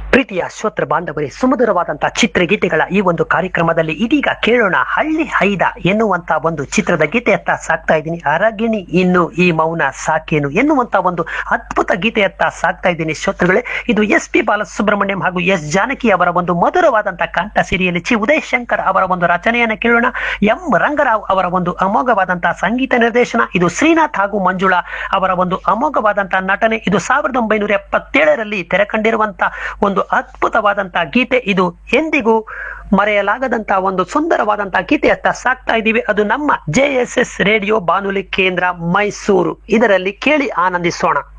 ಪ್ರೀತಿಯ ಶ್ರೋತೃ ಬಾಂಧವರೇ ಸುಮಧುರವಾದಂತಹ ಚಿತ್ರಗೀತೆಗಳ ಈ ಒಂದು ಕಾರ್ಯಕ್ರಮದಲ್ಲಿ ಇದೀಗ ಕೇಳೋಣ ಹಳ್ಳಿ ಹೈದ ಎನ್ನುವಂತ ಒಂದು ಚಿತ್ರದ ಗೀತೆಯತ್ತ ಸಾಕ್ತಾ ಇದ್ದೀನಿ ಅರಗಿಣಿ ಇನ್ನು ಈ ಮೌನ ಸಾಕೇನು ಎನ್ನುವಂತ ಒಂದು ಅದ್ಭುತ ಗೀತೆಯತ್ತ ಸಾಕ್ತಾ ಇದ್ದೀನಿ ಶ್ರೋತೃಗಳೇ ಇದು ಎಸ್ ಪಿ ಬಾಲಸುಬ್ರಹ್ಮಣ್ಯಂ ಹಾಗೂ ಎಸ್ ಜಾನಕಿ ಅವರ ಒಂದು ಮಧುರವಾದಂತಹ ಕಂಠ ಸಿರಿಯಲ್ಲಿ ಚಿ ಉದಯ್ ಶಂಕರ್ ಅವರ ಒಂದು ರಚನೆಯನ್ನು ಕೇಳೋಣ ಎಂ ರಂಗರಾವ್ ಅವರ ಒಂದು ಅಮೋಘವಾದಂತಹ ಸಂಗೀತ ನಿರ್ದೇಶನ ಇದು ಶ್ರೀನಾಥ್ ಹಾಗೂ ಮಂಜುಳಾ ಅವರ ಒಂದು ಅಮೋಘವಾದಂತಹ ನಟನೆ ಇದು ಸಾವಿರದ ಒಂಬೈನೂರ ಎಪ್ಪತ್ತೇಳರಲ್ಲಿ ತೆರೆ ಕಂಡಿರುವಂತಹ ಒಂದು ಅದ್ಭುತವಾದಂತಹ ಗೀತೆ ಇದು ಎಂದಿಗೂ ಮರೆಯಲಾಗದಂತಹ ಒಂದು ಸುಂದರವಾದಂತಹ ಗೀತೆಯತ್ತ ಸಾಕ್ತಾ ಇದ್ದೀವಿ ಅದು ನಮ್ಮ ಜೆ ಎಸ್ ಎಸ್ ರೇಡಿಯೋ ಬಾನುಲಿ ಕೇಂದ್ರ ಮೈಸೂರು ಇದರಲ್ಲಿ ಕೇಳಿ ಆನಂದಿಸೋಣ